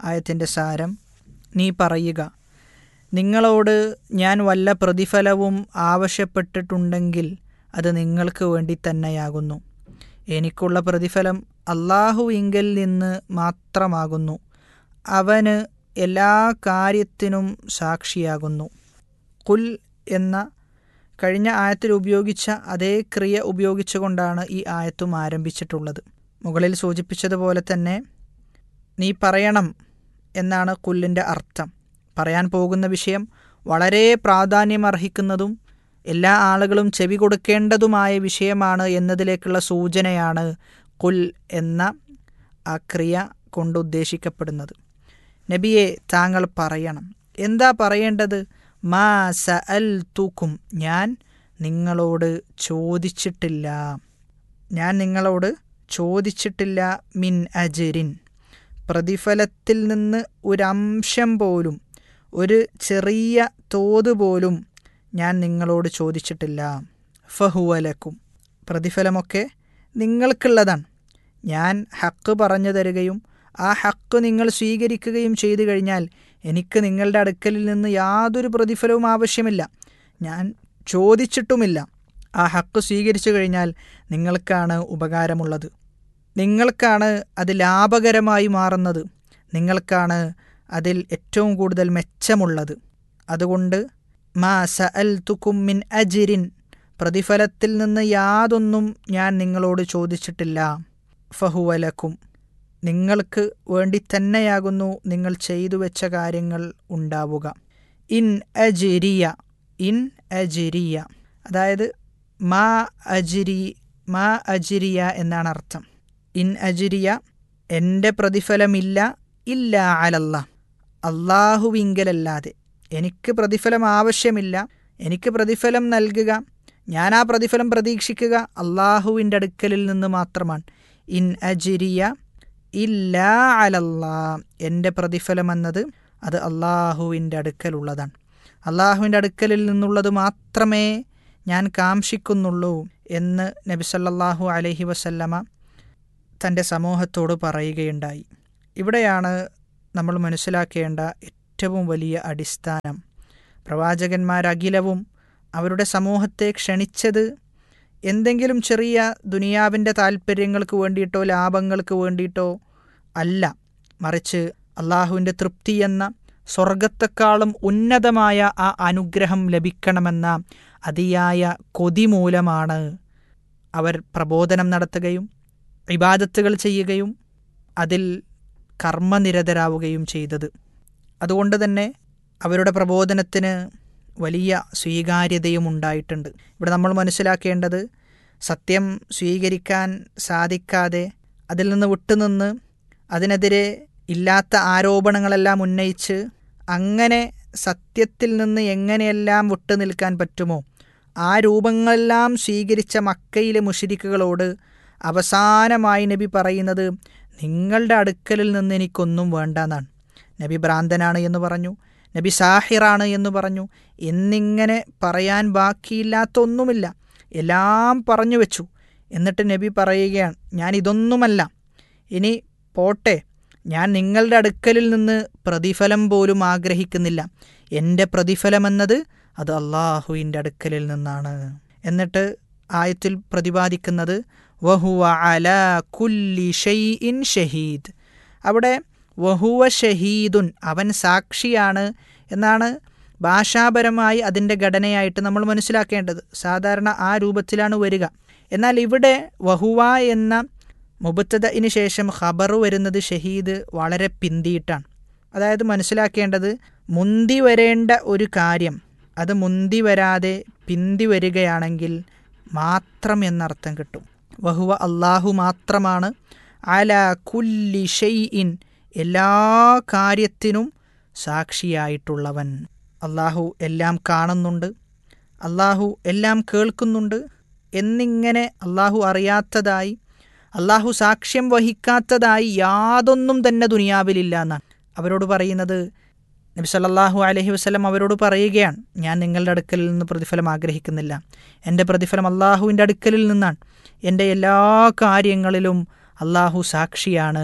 ആയത്തിൻ്റെ സാരം നീ പറയുക നിങ്ങളോട് ഞാൻ വല്ല പ്രതിഫലവും ആവശ്യപ്പെട്ടിട്ടുണ്ടെങ്കിൽ അത് നിങ്ങൾക്ക് വേണ്ടി തന്നെയാകുന്നു എനിക്കുള്ള പ്രതിഫലം അള്ളാഹുവിങ്കിൽ നിന്ന് മാത്രമാകുന്നു അവന് എല്ലാ കാര്യത്തിനും സാക്ഷിയാകുന്നു കുൽ എന്ന കഴിഞ്ഞ ആയത്തിൽ ഉപയോഗിച്ച അതേ ക്രിയ ഉപയോഗിച്ചുകൊണ്ടാണ് ഈ ആയത്തും ആരംഭിച്ചിട്ടുള്ളത് മുകളിൽ സൂചിപ്പിച്ചതുപോലെ തന്നെ നീ പറയണം എന്നാണ് കുല്ലിൻ്റെ അർത്ഥം പറയാൻ പോകുന്ന വിഷയം വളരെ പ്രാധാന്യമർഹിക്കുന്നതും എല്ലാ ആളുകളും ചെവി കൊടുക്കേണ്ടതുമായ വിഷയമാണ് എന്നതിലേക്കുള്ള സൂചനയാണ് കുൽ എന്ന ആ ക്രിയ കൊണ്ട് ഉദ്ദേശിക്കപ്പെടുന്നത് നബിയെ താങ്കൾ പറയണം എന്താ പറയേണ്ടത് മാ സ അൽ തൂക്കും ഞാൻ നിങ്ങളോട് ചോദിച്ചിട്ടില്ല ഞാൻ നിങ്ങളോട് ചോദിച്ചിട്ടില്ല മിൻ അജരിൻ പ്രതിഫലത്തിൽ നിന്ന് ഒരംശം പോലും ഒരു ചെറിയ തോത് പോലും ഞാൻ നിങ്ങളോട് ചോദിച്ചിട്ടില്ല ഫഹുവലക്കും പ്രതിഫലമൊക്കെ നിങ്ങൾക്കുള്ളതാണ് ഞാൻ ഹക്ക് പറഞ്ഞു തരികയും ആ ഹക്ക് നിങ്ങൾ സ്വീകരിക്കുകയും ചെയ്തു കഴിഞ്ഞാൽ എനിക്ക് നിങ്ങളുടെ അടുക്കലിൽ നിന്ന് യാതൊരു പ്രതിഫലവും ആവശ്യമില്ല ഞാൻ ചോദിച്ചിട്ടുമില്ല ആ ഹക്ക് സ്വീകരിച്ചു കഴിഞ്ഞാൽ നിങ്ങൾക്കാണ് ഉപകാരമുള്ളത് നിങ്ങൾക്കാണ് അത് ലാഭകരമായി മാറുന്നത് നിങ്ങൾക്കാണ് അതിൽ ഏറ്റവും കൂടുതൽ മെച്ചമുള്ളത് അതുകൊണ്ട് മാ സ അൽ തുക്കുമിൻ അജിരിൻ പ്രതിഫലത്തിൽ നിന്ന് യാതൊന്നും ഞാൻ നിങ്ങളോട് ചോദിച്ചിട്ടില്ല ഫഹുവലക്കും നിങ്ങൾക്ക് വേണ്ടി തന്നെയാകുന്നു നിങ്ങൾ ചെയ്തു വെച്ച കാര്യങ്ങൾ ഉണ്ടാവുക ഇൻ അജിരിയ ഇൻ അജിരിയ അതായത് മാ അജിരി മാ അജിരിയ എന്നാണ് അർത്ഥം ഇൻ അജിരിയ എൻ്റെ പ്രതിഫലമില്ല ഇല്ല അലല്ല അള്ളാഹുവിങ്കലല്ലാതെ എനിക്ക് പ്രതിഫലം ആവശ്യമില്ല എനിക്ക് പ്രതിഫലം നൽകുക ഞാൻ ആ പ്രതിഫലം പ്രതീക്ഷിക്കുക അള്ളാഹുവിൻ്റെ അടുക്കലിൽ നിന്ന് മാത്രമാണ് ഇൻ അജിരിയ ഇല്ല അലല്ലാ എൻ്റെ പ്രതിഫലം എന്നത് അത് അള്ളാഹുവിൻ്റെ അടുക്കലുള്ളതാണ് അള്ളാഹുവിൻ്റെ അടുക്കലിൽ നിന്നുള്ളത് മാത്രമേ ഞാൻ കാംക്ഷിക്കുന്നുള്ളൂ എന്ന് നബി സല്ലല്ലാഹു അലൈഹി വസല്ലമ തൻ്റെ സമൂഹത്തോട് പറയുകയുണ്ടായി ഇവിടെയാണ് നമ്മൾ മനസ്സിലാക്കേണ്ട ഏറ്റവും വലിയ അടിസ്ഥാനം പ്രവാചകന്മാരഖിലവും അവരുടെ സമൂഹത്തെ ക്ഷണിച്ചത് എന്തെങ്കിലും ചെറിയ ദുനിയാവിൻ്റെ താല്പര്യങ്ങൾക്ക് വേണ്ടിയിട്ടോ ലാഭങ്ങൾക്ക് വേണ്ടിയിട്ടോ അല്ല മറിച്ച് അള്ളാഹുവിൻ്റെ തൃപ്തി എന്ന സ്വർഗത്തെക്കാളും ഉന്നതമായ ആ അനുഗ്രഹം ലഭിക്കണമെന്ന അതിയായ കൊതി മൂലമാണ് അവർ പ്രബോധനം നടത്തുകയും ഇബാദത്തുകൾ ചെയ്യുകയും അതിൽ കർമ്മനിരതരാവുകയും ചെയ്തത് അതുകൊണ്ട് തന്നെ അവരുടെ പ്രബോധനത്തിന് വലിയ സ്വീകാര്യതയും ഉണ്ടായിട്ടുണ്ട് ഇവിടെ നമ്മൾ മനസ്സിലാക്കേണ്ടത് സത്യം സ്വീകരിക്കാൻ സാധിക്കാതെ അതിൽ നിന്ന് വിട്ടുനിന്ന് അതിനെതിരെ ഇല്ലാത്ത ആരോപണങ്ങളെല്ലാം ഉന്നയിച്ച് അങ്ങനെ സത്യത്തിൽ നിന്ന് എങ്ങനെയെല്ലാം വിട്ടു നിൽക്കാൻ പറ്റുമോ ആ രൂപങ്ങളെല്ലാം സ്വീകരിച്ച മക്കയിലെ മുഷിരിക്കുകളോട് അവസാനമായി നബി പറയുന്നത് നിങ്ങളുടെ അടുക്കലിൽ നിന്ന് എനിക്കൊന്നും വേണ്ടെന്നാണ് നബി ഭ്രാന്തനാണ് എന്ന് പറഞ്ഞു നബി സാഹിറാണ് എന്ന് പറഞ്ഞു എന്നിങ്ങനെ പറയാൻ ബാക്കിയില്ലാത്ത ഒന്നുമില്ല എല്ലാം പറഞ്ഞു വെച്ചു എന്നിട്ട് നബി പറയുകയാണ് ഞാൻ ഇതൊന്നുമല്ല ഇനി പോട്ടെ ഞാൻ നിങ്ങളുടെ അടുക്കലിൽ നിന്ന് പ്രതിഫലം പോലും ആഗ്രഹിക്കുന്നില്ല എൻ്റെ പ്രതിഫലമെന്നത് അത് അള്ളാഹുവിൻ്റെ അടുക്കലിൽ നിന്നാണ് എന്നിട്ട് ആയത്തിൽ പ്രതിപാദിക്കുന്നത് വഹുവ അല കുല്ലി ഷെയ്ഇൻ ഷഹീദ് അവിടെ വഹുവ ഷഹീദുൻ അവൻ സാക്ഷിയാണ് എന്നാണ് ഭാഷാപരമായി അതിൻ്റെ ഘടനയായിട്ട് നമ്മൾ മനസ്സിലാക്കേണ്ടത് സാധാരണ ആ രൂപത്തിലാണ് വരിക എന്നാൽ ഇവിടെ വഹുവ എന്ന മുബത്തതിന് ശേഷം ഖബർ വരുന്നത് ഷഹീദ് വളരെ പിന്തിയിട്ടാണ് അതായത് മനസ്സിലാക്കേണ്ടത് മുന്തി വരേണ്ട ഒരു കാര്യം അത് മുന്തി വരാതെ പിന്തി വരികയാണെങ്കിൽ മാത്രം എന്നർത്ഥം കിട്ടും വഹുവ അള്ളാഹു മാത്രമാണ് അല കുല്ലി ഷെയ്ഇൻ എല്ലാ കാര്യത്തിനും സാക്ഷിയായിട്ടുള്ളവൻ അള്ളാഹു എല്ലാം കാണുന്നുണ്ട് അള്ളാഹു എല്ലാം കേൾക്കുന്നുണ്ട് എന്നിങ്ങനെ അള്ളാഹു അറിയാത്തതായി അള്ളാഹു സാക്ഷ്യം വഹിക്കാത്തതായി യാതൊന്നും തന്നെ ദുനിയാവിലില്ല എന്നാണ് അവരോട് പറയുന്നത് നബി സല്ലല്ലാഹു അലൈഹി വസല്ലം അവരോട് പറയുകയാണ് ഞാൻ നിങ്ങളുടെ അടുക്കലിൽ നിന്ന് പ്രതിഫലം ആഗ്രഹിക്കുന്നില്ല എൻ്റെ പ്രതിഫലം അള്ളാഹുവിൻ്റെ അടുക്കലിൽ നിന്നാണ് എൻ്റെ എല്ലാ കാര്യങ്ങളിലും അള്ളാഹു സാക്ഷിയാണ്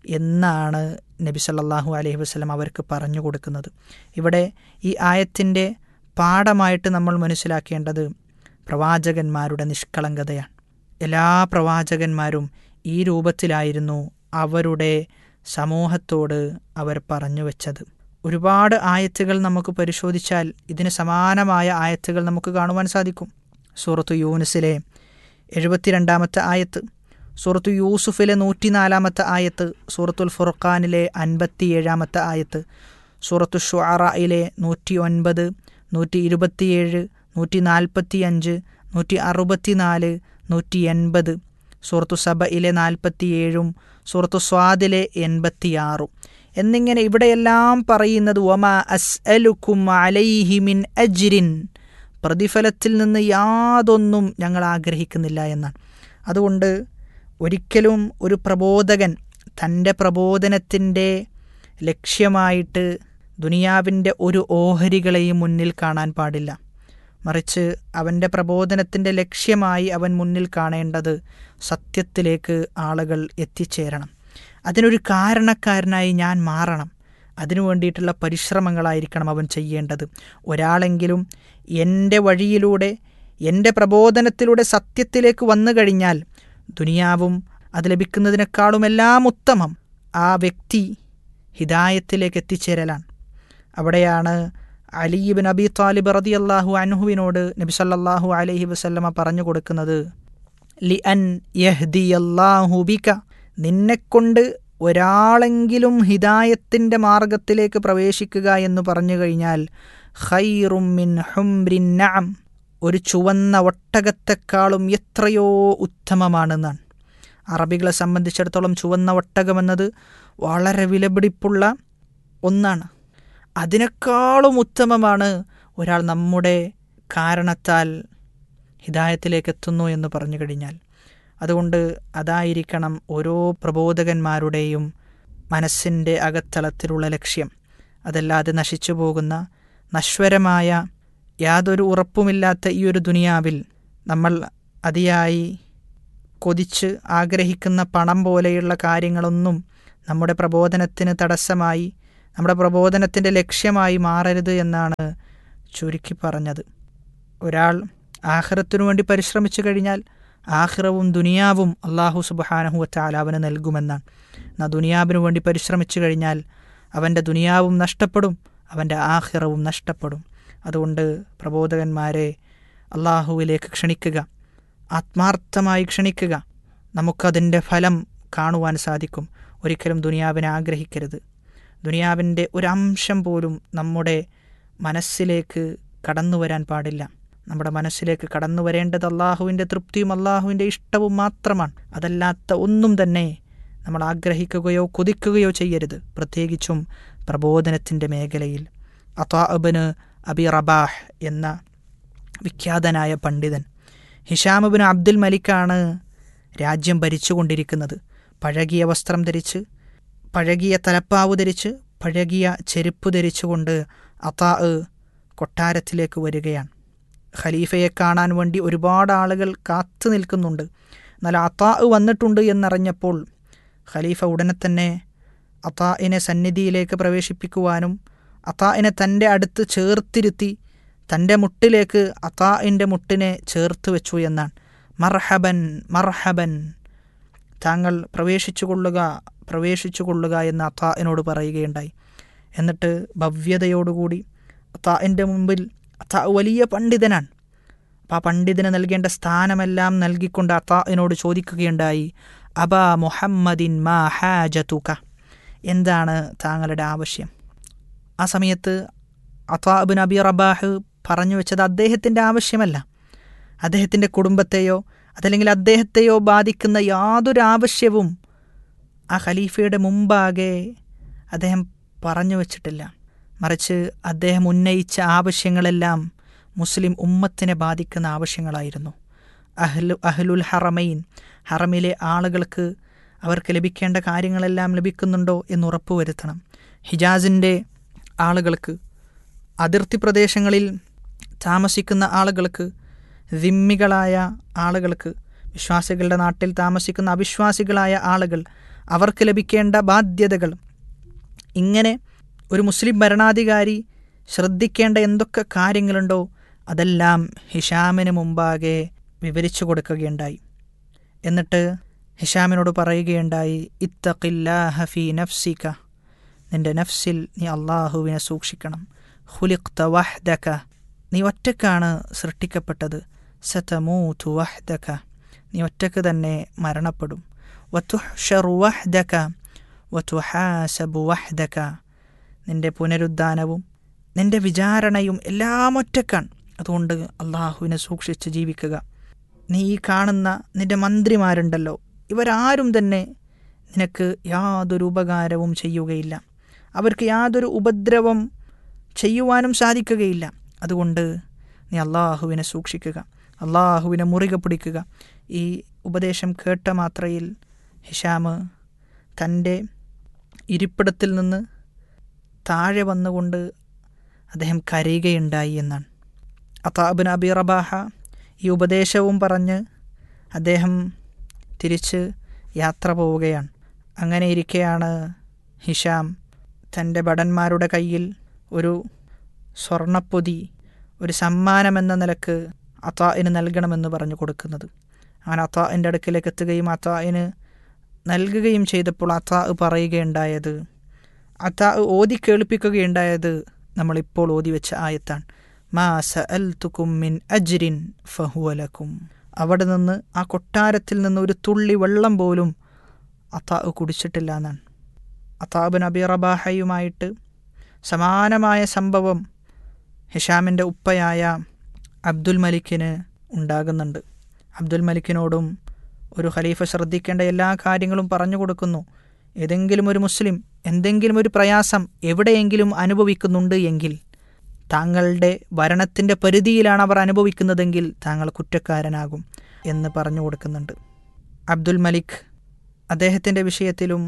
എന്നാണ് നബി സല്ലല്ലാഹു അലൈഹി വസല്ലം അവർക്ക് പറഞ്ഞു കൊടുക്കുന്നത് ഇവിടെ ഈ ആയത്തിൻ്റെ പാഠമായിട്ട് നമ്മൾ മനസ്സിലാക്കേണ്ടത് പ്രവാചകന്മാരുടെ നിഷ്കളങ്കതയാണ് എല്ലാ പ്രവാചകന്മാരും ഈ രൂപത്തിലായിരുന്നു അവരുടെ സമൂഹത്തോട് അവർ പറഞ്ഞു വെച്ചത് ഒരുപാട് ആയത്തുകൾ നമുക്ക് പരിശോധിച്ചാൽ ഇതിന് സമാനമായ ആയത്തുകൾ നമുക്ക് കാണുവാൻ സാധിക്കും സൂറത്തു യൂനിസിലെ എഴുപത്തിരണ്ടാമത്തെ ആയത്ത് സൂറത്തു യൂസുഫിലെ നൂറ്റിനാലാമത്തെ ആയത്ത് സൂറത്തുൽ ഫുർഖാനിലെ അൻപത്തിയേഴാമത്തെ ആയത്ത് സൂറത്തു ഷുഅറയിലെ നൂറ്റി ഒൻപത് നൂറ്റി ഇരുപത്തിയേഴ് നൂറ്റി നാൽപ്പത്തി അഞ്ച് നൂറ്റി അറുപത്തിനാല് നൂറ്റി എൺപത് സൂറത്തു സബയിലെ നാൽപ്പത്തിയേഴും സൂറത്തു സ്വാദിലെ എൺപത്തിയാറും എന്നിങ്ങനെ ഇവിടെയെല്ലാം പറയുന്നത് ഒമ അസ് അലുക്കും അലൈഹിമിൻ അജ്രിൻ പ്രതിഫലത്തിൽ നിന്ന് യാതൊന്നും ഞങ്ങൾ ആഗ്രഹിക്കുന്നില്ല എന്നാണ് അതുകൊണ്ട് ഒരിക്കലും ഒരു പ്രബോധകൻ തൻ്റെ പ്രബോധനത്തിൻ്റെ ലക്ഷ്യമായിട്ട് ദുനിയാവിൻ്റെ ഒരു ഓഹരികളെയും മുന്നിൽ കാണാൻ പാടില്ല മറിച്ച് അവൻ്റെ പ്രബോധനത്തിൻ്റെ ലക്ഷ്യമായി അവൻ മുന്നിൽ കാണേണ്ടത് സത്യത്തിലേക്ക് ആളുകൾ എത്തിച്ചേരണം അതിനൊരു കാരണക്കാരനായി ഞാൻ മാറണം അതിനു വേണ്ടിയിട്ടുള്ള പരിശ്രമങ്ങളായിരിക്കണം അവൻ ചെയ്യേണ്ടത് ഒരാളെങ്കിലും എൻ്റെ വഴിയിലൂടെ എൻ്റെ പ്രബോധനത്തിലൂടെ സത്യത്തിലേക്ക് വന്നു കഴിഞ്ഞാൽ ദുനിയാവും അത് ലഭിക്കുന്നതിനേക്കാളുമെല്ലാം ഉത്തമം ആ വ്യക്തി ഹിദായത്തിലേക്ക് എത്തിച്ചേരലാണ് അവിടെയാണ് അലീബിൻ അബി താലിബ് റതി അള്ളാഹു അൻഹുവിനോട് നബി സല്ലല്ലാഹു അലൈഹി വസല്ലമ പറഞ്ഞു കൊടുക്കുന്നത് ലി അൻ യഹ്ദി അള്ളാഹു ബിക നിന്നെക്കൊണ്ട് ഒരാളെങ്കിലും ഹിദായത്തിൻ്റെ മാർഗത്തിലേക്ക് പ്രവേശിക്കുക എന്ന് പറഞ്ഞു കഴിഞ്ഞാൽ ഖൈറുമിൻ ഹുംറിൻ നഅം ഒരു ചുവന്ന ഒട്ടകത്തെക്കാളും എത്രയോ ഉത്തമമാണെന്നാണ് അറബികളെ സംബന്ധിച്ചിടത്തോളം ചുവന്ന ഒട്ടകമെന്നത് വളരെ വിലപിടിപ്പുള്ള ഒന്നാണ് അതിനേക്കാളും ഉത്തമമാണ് ഒരാൾ നമ്മുടെ കാരണത്താൽ ഹിദായത്തിലേക്ക് എത്തുന്നു എന്ന് പറഞ്ഞു കഴിഞ്ഞാൽ അതുകൊണ്ട് അതായിരിക്കണം ഓരോ പ്രബോധകന്മാരുടെയും മനസ്സിൻ്റെ അകത്തളത്തിലുള്ള ലക്ഷ്യം അതല്ലാതെ നശിച്ചു പോകുന്ന നശ്വരമായ യാതൊരു ഉറപ്പുമില്ലാത്ത ഈ ഒരു ദുനിയാവിൽ നമ്മൾ അതിയായി കൊതിച്ച് ആഗ്രഹിക്കുന്ന പണം പോലെയുള്ള കാര്യങ്ങളൊന്നും നമ്മുടെ പ്രബോധനത്തിന് തടസ്സമായി നമ്മുടെ പ്രബോധനത്തിൻ്റെ ലക്ഷ്യമായി മാറരുത് എന്നാണ് ചുരുക്കി പറഞ്ഞത് ഒരാൾ ആഹ്റത്തിനു വേണ്ടി പരിശ്രമിച്ചു കഴിഞ്ഞാൽ ആഹ്റവും ദുനിയാവും അള്ളാഹു സുബഹാനഹു വച്ചാൽ അവന് നൽകുമെന്നാണ് എന്നാൽ ദുനിയാവിനു വേണ്ടി പരിശ്രമിച്ചു കഴിഞ്ഞാൽ അവൻ്റെ ദുനിയാവും നഷ്ടപ്പെടും അവൻ്റെ ആഹിറവും നഷ്ടപ്പെടും അതുകൊണ്ട് പ്രബോധകന്മാരെ അള്ളാഹുവിലേക്ക് ക്ഷണിക്കുക ആത്മാർത്ഥമായി ക്ഷണിക്കുക നമുക്കതിൻ്റെ ഫലം കാണുവാൻ സാധിക്കും ഒരിക്കലും ദുനിയാവിനെ ആഗ്രഹിക്കരുത് ദുനിയാവിൻ്റെ ഒരംശം പോലും നമ്മുടെ മനസ്സിലേക്ക് കടന്നു വരാൻ പാടില്ല നമ്മുടെ മനസ്സിലേക്ക് കടന്നു വരേണ്ടത് അള്ളാഹുവിൻ്റെ തൃപ്തിയും അള്ളാഹുവിൻ്റെ ഇഷ്ടവും മാത്രമാണ് അതല്ലാത്ത ഒന്നും തന്നെ നമ്മൾ ആഗ്രഹിക്കുകയോ കൊതിക്കുകയോ ചെയ്യരുത് പ്രത്യേകിച്ചും പ്രബോധനത്തിൻ്റെ മേഖലയിൽ അതാഅബിന് അബി റബാഹ് എന്ന വിഖ്യാതനായ പണ്ഡിതൻ ഹിഷാമുബിന് അബ്ദുൽ മലിക്കാണ് രാജ്യം ഭരിച്ചുകൊണ്ടിരിക്കുന്നത് പഴകിയ വസ്ത്രം ധരിച്ച് പഴകിയ തലപ്പാവ് ധരിച്ച് പഴകിയ ചെരുപ്പ് ധരിച്ചുകൊണ്ട് അതാ കൊട്ടാരത്തിലേക്ക് വരികയാണ് ഖലീഫയെ കാണാൻ വേണ്ടി ഒരുപാട് ആളുകൾ കാത്തു നിൽക്കുന്നുണ്ട് എന്നാൽ അതാ വന്നിട്ടുണ്ട് എന്നറിഞ്ഞപ്പോൾ ഖലീഫ ഉടനെ തന്നെ അതാഇനെ സന്നിധിയിലേക്ക് പ്രവേശിപ്പിക്കുവാനും അതാഇനെ തൻ്റെ അടുത്ത് ചേർത്തിരുത്തി തൻ്റെ മുട്ടിലേക്ക് അതാഇൻ്റെ മുട്ടിനെ ചേർത്ത് വെച്ചു എന്നാണ് മർഹബൻ മർഹബൻ താങ്കൾ പ്രവേശിച്ചു കൊള്ളുക പ്രവേശിച്ചു കൊള്ളുക എന്ന് അതാഇനോട് പറയുകയുണ്ടായി എന്നിട്ട് ഭവ്യതയോടുകൂടി അതാഇൻ്റെ മുമ്പിൽ അതാ വലിയ പണ്ഡിതനാണ് അപ്പം ആ പണ്ഡിതന് നൽകേണ്ട സ്ഥാനമെല്ലാം നൽകിക്കൊണ്ട് അതാഇനോട് ചോദിക്കുകയുണ്ടായി അബാ മുഹമ്മദിൻ മാ ഹാജതുക എന്താണ് താങ്കളുടെ ആവശ്യം ആ സമയത്ത് അത്താബിൻ അബി റബാഹ് പറഞ്ഞു വെച്ചത് അദ്ദേഹത്തിൻ്റെ ആവശ്യമല്ല അദ്ദേഹത്തിൻ്റെ കുടുംബത്തെയോ അതല്ലെങ്കിൽ അദ്ദേഹത്തെയോ ബാധിക്കുന്ന യാതൊരു ആവശ്യവും ആ ഖലീഫയുടെ മുമ്പാകെ അദ്ദേഹം പറഞ്ഞു വച്ചിട്ടില്ല മറിച്ച് അദ്ദേഹം ഉന്നയിച്ച ആവശ്യങ്ങളെല്ലാം മുസ്ലിം ഉമ്മത്തിനെ ബാധിക്കുന്ന ആവശ്യങ്ങളായിരുന്നു അഹ്ലു അഹ്ലുൽ ഹറമൈൻ ഹറമിലെ ആളുകൾക്ക് അവർക്ക് ലഭിക്കേണ്ട കാര്യങ്ങളെല്ലാം ലഭിക്കുന്നുണ്ടോ എന്ന് ഉറപ്പുവരുത്തണം ഹിജാസിൻ്റെ ആളുകൾക്ക് അതിർത്തി പ്രദേശങ്ങളിൽ താമസിക്കുന്ന ആളുകൾക്ക് ദിമ്മികളായ ആളുകൾക്ക് വിശ്വാസികളുടെ നാട്ടിൽ താമസിക്കുന്ന അവിശ്വാസികളായ ആളുകൾ അവർക്ക് ലഭിക്കേണ്ട ബാധ്യതകൾ ഇങ്ങനെ ഒരു മുസ്ലിം ഭരണാധികാരി ശ്രദ്ധിക്കേണ്ട എന്തൊക്കെ കാര്യങ്ങളുണ്ടോ അതെല്ലാം ഹിഷാമിന് മുമ്പാകെ വിവരിച്ചു കൊടുക്കുകയുണ്ടായി എന്നിട്ട് ഹിഷാമിനോട് പറയുകയുണ്ടായി ഇത്തഖില്ലാഹ ഫീ നഫ്സിക നിന്റെ നഫ്സിൽ നീ അള്ളാഹുവിനെ സൂക്ഷിക്കണം ഹുലിഖ്ത വഹ്ദക നീ ഒറ്റക്കാണ് സൃഷ്ടിക്കപ്പെട്ടത് സതമൂതു വഹ്ദക നീ ഒറ്റക്ക് തന്നെ മരണപ്പെടും വതുഹ്ഷറു വഹ്ദക വതുഹാസബു വഹ്ദക നിന്റെ പുനരുദ്ധാനവും നിന്റെ വിചാരണയും എല്ലാം ഒറ്റക്കാണ് അതുകൊണ്ട് അള്ളാഹുവിനെ സൂക്ഷിച്ച് ജീവിക്കുക നീ ഈ കാണുന്ന നിന്റെ മന്ത്രിമാരുണ്ടല്ലോ ഇവരാരും തന്നെ നിനക്ക് യാതൊരു ഉപകാരവും ചെയ്യുകയില്ല അവർക്ക് യാതൊരു ഉപദ്രവം ചെയ്യുവാനും സാധിക്കുകയില്ല അതുകൊണ്ട് നീ അള്ളാഹുവിനെ സൂക്ഷിക്കുക അള്ളാഹുവിനെ മുറുകെ പിടിക്കുക ഈ ഉപദേശം കേട്ട മാത്രയിൽ ഹിഷാമ് തൻ്റെ ഇരിപ്പിടത്തിൽ നിന്ന് താഴെ വന്നുകൊണ്ട് അദ്ദേഹം കരയുകയുണ്ടായി എന്നാണ് അതാബിൻ അബി റബാഹ ഈ ഉപദേശവും പറഞ്ഞ് അദ്ദേഹം തിരിച്ച് യാത്ര പോവുകയാണ് അങ്ങനെ ഇരിക്കെയാണ് ഹിഷാം തൻ്റെ ഭടന്മാരുടെ കയ്യിൽ ഒരു സ്വർണപ്പൊതി ഒരു സമ്മാനമെന്ന നിലക്ക് അത്തായിന് നൽകണമെന്ന് പറഞ്ഞു കൊടുക്കുന്നത് അങ്ങനെ അത്താഇൻ്റെ അടുക്കിലേക്ക് എത്തുകയും അത്തായിന് നൽകുകയും ചെയ്തപ്പോൾ അത്താ പറയുകയുണ്ടായത് അത്താ ഓതി കേൾപ്പിക്കുകയുണ്ടായത് നമ്മളിപ്പോൾ ഓതി വെച്ച ആയത്താണ് മാ സഅൽതുക്കും മിൻ അജ്രിൻ ഫഹുവലക്കും അവിടെ നിന്ന് ആ കൊട്ടാരത്തിൽ നിന്ന് ഒരു തുള്ളി വെള്ളം പോലും അത്താ കുടിച്ചിട്ടില്ല എന്നാണ് അത്താബ് നബി റബാഹയുമായിട്ട് സമാനമായ സംഭവം ഹിഷാമിൻ്റെ ഉപ്പയായ അബ്ദുൽ മലിക്കിന് ഉണ്ടാകുന്നുണ്ട് അബ്ദുൽ മലിക്കിനോടും ഒരു ഖലീഫ ശ്രദ്ധിക്കേണ്ട എല്ലാ കാര്യങ്ങളും പറഞ്ഞു കൊടുക്കുന്നു ഏതെങ്കിലും ഒരു മുസ്ലിം എന്തെങ്കിലും ഒരു പ്രയാസം എവിടെയെങ്കിലും അനുഭവിക്കുന്നുണ്ട് എങ്കിൽ താങ്കളുടെ ഭരണത്തിൻ്റെ പരിധിയിലാണ് അവർ അനുഭവിക്കുന്നതെങ്കിൽ താങ്കൾ കുറ്റക്കാരനാകും എന്ന് പറഞ്ഞു കൊടുക്കുന്നുണ്ട് അബ്ദുൽ മലിക് അദ്ദേഹത്തിൻ്റെ വിഷയത്തിലും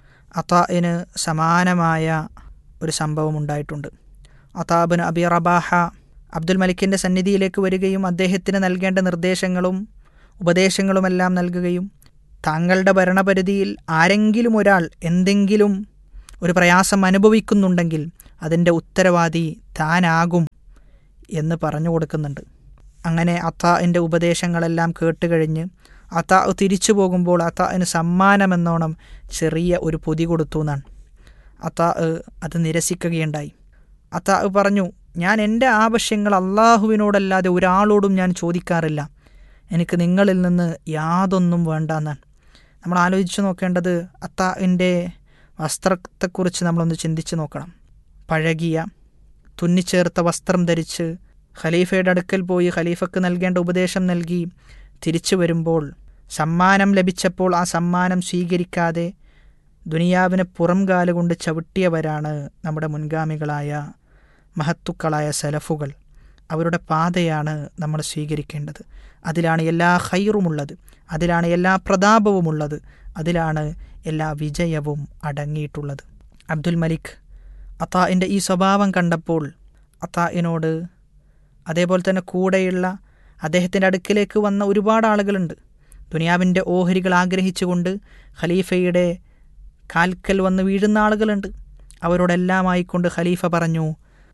അതാഇന് സമാനമായ ഒരു സംഭവം ഉണ്ടായിട്ടുണ്ട് അതാബിന് അബി റബാഹ അബ്ദുൽ മലിക്കിൻ്റെ സന്നിധിയിലേക്ക് വരികയും അദ്ദേഹത്തിന് നൽകേണ്ട നിർദ്ദേശങ്ങളും ഉപദേശങ്ങളുമെല്ലാം നൽകുകയും താങ്കളുടെ ഭരണപരിധിയിൽ ആരെങ്കിലും ഒരാൾ എന്തെങ്കിലും ഒരു പ്രയാസം അനുഭവിക്കുന്നുണ്ടെങ്കിൽ അതിൻ്റെ ഉത്തരവാദി താനാകും എന്ന് പറഞ്ഞു കൊടുക്കുന്നുണ്ട് അങ്ങനെ അത്താഇൻ്റെ ഉപദേശങ്ങളെല്ലാം കേട്ടുകഴിഞ്ഞ് അത്താ തിരിച്ചു പോകുമ്പോൾ അത്താഇന് സമ്മാനമെന്നോണം ചെറിയ ഒരു പൊതി കൊടുത്തു എന്നാണ് അത്താ അത് നിരസിക്കുകയുണ്ടായി അത്താ പറഞ്ഞു ഞാൻ എൻ്റെ ആവശ്യങ്ങൾ അള്ളാഹുവിനോടല്ലാതെ ഒരാളോടും ഞാൻ ചോദിക്കാറില്ല എനിക്ക് നിങ്ങളിൽ നിന്ന് യാതൊന്നും വേണ്ട എന്നാണ് നമ്മൾ ആലോചിച്ച് നോക്കേണ്ടത് അത്താഇൻ്റെ വസ്ത്രത്തെക്കുറിച്ച് നമ്മളൊന്ന് ചിന്തിച്ച് നോക്കണം പഴകിയ തുന്നിച്ചേർത്ത വസ്ത്രം ധരിച്ച് ഖലീഫയുടെ അടുക്കൽ പോയി ഖലീഫക്ക് നൽകേണ്ട ഉപദേശം നൽകി തിരിച്ചു വരുമ്പോൾ സമ്മാനം ലഭിച്ചപ്പോൾ ആ സമ്മാനം സ്വീകരിക്കാതെ ദുനിയാവിനെ പുറം കാലുകൊണ്ട് ചവിട്ടിയവരാണ് നമ്മുടെ മുൻഗാമികളായ മഹത്തുക്കളായ സലഫുകൾ അവരുടെ പാതയാണ് നമ്മൾ സ്വീകരിക്കേണ്ടത് അതിലാണ് എല്ലാ ഹൈറുമുള്ളത് അതിലാണ് എല്ലാ പ്രതാപവുമുള്ളത് അതിലാണ് എല്ലാ വിജയവും അടങ്ങിയിട്ടുള്ളത് അബ്ദുൽ മലിക് അത്താഇൻ്റെ ഈ സ്വഭാവം കണ്ടപ്പോൾ അത്താഇനോട് അതേപോലെ തന്നെ കൂടെയുള്ള അദ്ദേഹത്തിൻ്റെ അടുക്കിലേക്ക് വന്ന ഒരുപാട് ആളുകളുണ്ട് ദുനിയാവിൻ്റെ ഓഹരികൾ ആഗ്രഹിച്ചുകൊണ്ട് ഖലീഫയുടെ കാൽക്കൽ വന്ന് വീഴുന്ന ആളുകളുണ്ട് അവരോടെല്ലാമായിക്കൊണ്ട് ഖലീഫ പറഞ്ഞു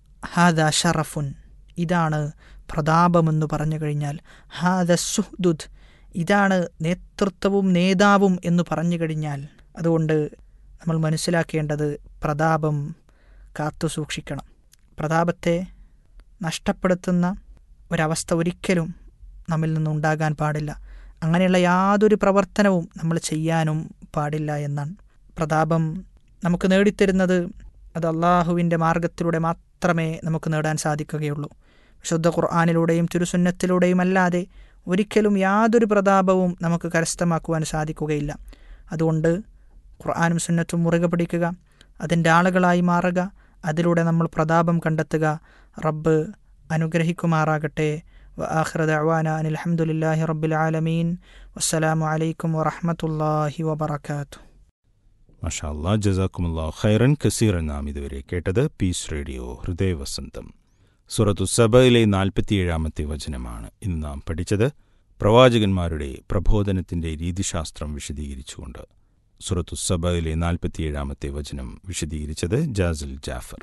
ഹാദ ഷറഫുൻ ഇതാണ് പ്രതാപമെന്ന് പറഞ്ഞു കഴിഞ്ഞാൽ ഹാദ സുഹ്ദുദ് ഇതാണ് നേതൃത്വവും നേതാവും എന്ന് പറഞ്ഞു കഴിഞ്ഞാൽ അതുകൊണ്ട് നമ്മൾ മനസ്സിലാക്കേണ്ടത് പ്രതാപം കാത്തു സൂക്ഷിക്കണം പ്രതാപത്തെ നഷ്ടപ്പെടുത്തുന്ന ഒരവസ്ഥ ഒരിക്കലും നമ്മിൽ നിന്നുണ്ടാകാൻ പാടില്ല അങ്ങനെയുള്ള യാതൊരു പ്രവർത്തനവും നമ്മൾ ചെയ്യാനും പാടില്ല എന്നാണ് പ്രതാപം നമുക്ക് നേടിത്തരുന്നത് അത് അള്ളാഹുവിൻ്റെ മാർഗത്തിലൂടെ മാത്രമേ നമുക്ക് നേടാൻ സാധിക്കുകയുള്ളൂ വിശുദ്ധ ഖുർആാനിലൂടെയും തിരുസുന്നത്തിലൂടെയും അല്ലാതെ ഒരിക്കലും യാതൊരു പ്രതാപവും നമുക്ക് കരസ്ഥമാക്കുവാൻ സാധിക്കുകയില്ല അതുകൊണ്ട് ഖുർആാനും സുന്നത്തും മുറുകെ പിടിക്കുക അതിൻ്റെ ആളുകളായി മാറുക അതിലൂടെ നമ്മൾ പ്രതാപം കണ്ടെത്തുക റബ്ബ് അനുഗ്രഹിക്കുമാറാകട്ടെ وآخر دعوانا أن الحمد لله رب العالمين والسلام عليكم ورحمة الله وبركاته മഷാല്ലാ ജസാക്കുമുല്ലാ ഖൈറൻ കസീറൻ നാം ഇതുവരെ കേട്ടത് പീസ് റേഡിയോ ഹൃദയവസന്തം സുറത്തു സബയിലെ നാൽപ്പത്തിയേഴാമത്തെ വചനമാണ് ഇന്ന് നാം പഠിച്ചത് പ്രവാചകന്മാരുടെ പ്രബോധനത്തിന്റെ രീതിശാസ്ത്രം വിശദീകരിച്ചുകൊണ്ട് സുറത്തു സബയിലെ നാൽപ്പത്തിയേഴാമത്തെ വചനം വിശദീകരിച്ചത് ജാസിൽ ജാഫർ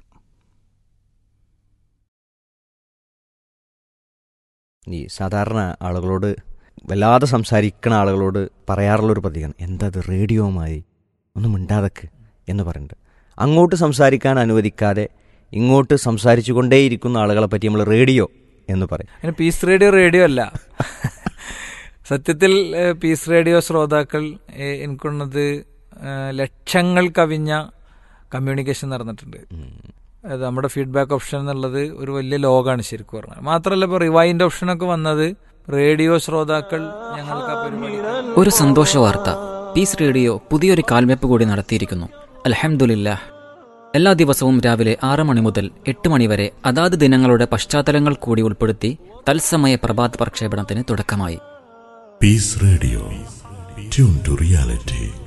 ഈ സാധാരണ ആളുകളോട് വല്ലാതെ സംസാരിക്കുന്ന ആളുകളോട് പറയാറുള്ളൊരു പ്രതികരണം എന്താ അത് റേഡിയോമായി ഒന്നും മിണ്ടാതക്ക് എന്ന് പറയുന്നുണ്ട് അങ്ങോട്ട് സംസാരിക്കാൻ അനുവദിക്കാതെ ഇങ്ങോട്ട് സംസാരിച്ചു കൊണ്ടേയിരിക്കുന്ന ആളുകളെ പറ്റി നമ്മൾ റേഡിയോ എന്ന് പറയും അതിന് പീസ് റേഡിയോ റേഡിയോ അല്ല സത്യത്തിൽ ഏഹ്, പീസ് റേഡിയോ ശ്രോതാക്കൾ ഏഹ്, എനിക്കുള്ളത് ഏഹ്, ലക്ഷങ്ങൾ കവിഞ്ഞ കമ്മ്യൂണിക്കേഷൻ നടന്നിട്ടുണ്ട് അത് നമ്മുടെ ഫീഡ്ബാക്ക് ഓപ്ഷൻ എന്നുള്ളത് ഒരു വലിയ ലോകമാണ് ശരിക്കും പറഞ്ഞാൽ മാത്രമല്ല ഇപ്പോൾ റിവൈൻഡ് ഓപ്ഷനൊക്കെ വന്നത് റേഡിയോ ശ്രോതാക്കൾ ഞങ്ങൾക്ക് ആ പരിപാടി ഒരു സന്തോഷ വാർത്ത പീസ് റേഡിയോ പുതിയൊരു കാൽവെപ്പ് കൂടി നടത്തിയിരിക്കുന്നു അൽഹംദുലില്ലാ എല്ലാ ദിവസവും രാവിലെ ആറ് മണി മുതൽ എട്ട് മണി വരെ അതാത് ദിനങ്ങളുടെ പശ്ചാത്തലങ്ങൾ കൂടി ഉൾപ്പെടുത്തി തത്സമയ പ്രഭാത പ്രക്ഷേപണത്തിന് തുടക്കമായി Peace Radio. Tune to reality.